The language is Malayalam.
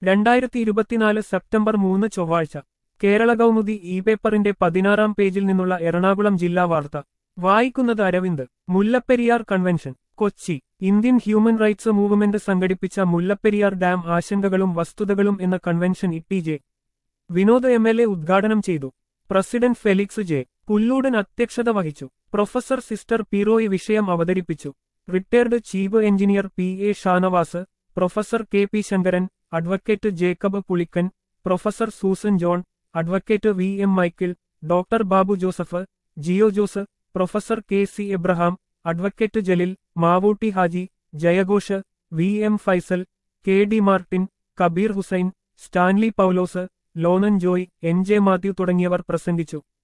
രണ്ടായിരത്തി ഇരുപത്തിനാല് സെപ്റ്റംബർ മൂന്ന് ചൊവ്വാഴ്ച കേരള കൗമുദി ഇ പേപ്പറിന്റെ പതിനാറാം പേജിൽ നിന്നുള്ള എറണാകുളം ജില്ലാ വാർത്ത വായിക്കുന്നത് Aravind Mullaperiyar convention Kochi Indian human rights movement സംഘടിപ്പിച്ച മുല്ലപ്പെരിയാർ ഡാം ആശങ്കകളും വസ്തുതകളും എന്ന convention E J Vinod M L A ഉദ്ഘാടനം ചെയ്തു പ്രസിഡന്റ് ഫെലിക്സ് ജെ പുല്ലൂടൻ അധ്യക്ഷത വഹിച്ചു പ്രൊഫസർ സിസ്റ്റർ പീറോയി വിഷയം അവതരിപ്പിച്ചു retired chief engineer P A Shanavas professor K P Sankaran advocate Jacob Pulikkan professor Susan John advocate V M Michael doctor Babu Joseph Jio Jose professor K C Abraham advocate Jaleel Mavootty Haji ജയഘോഷ് V M Faisal K D Martin Kabeer Hussain Stanley Paulose Lonan Joy N J Mathew തുടങ്ങിയവർ പ്രസംഗിച്ചു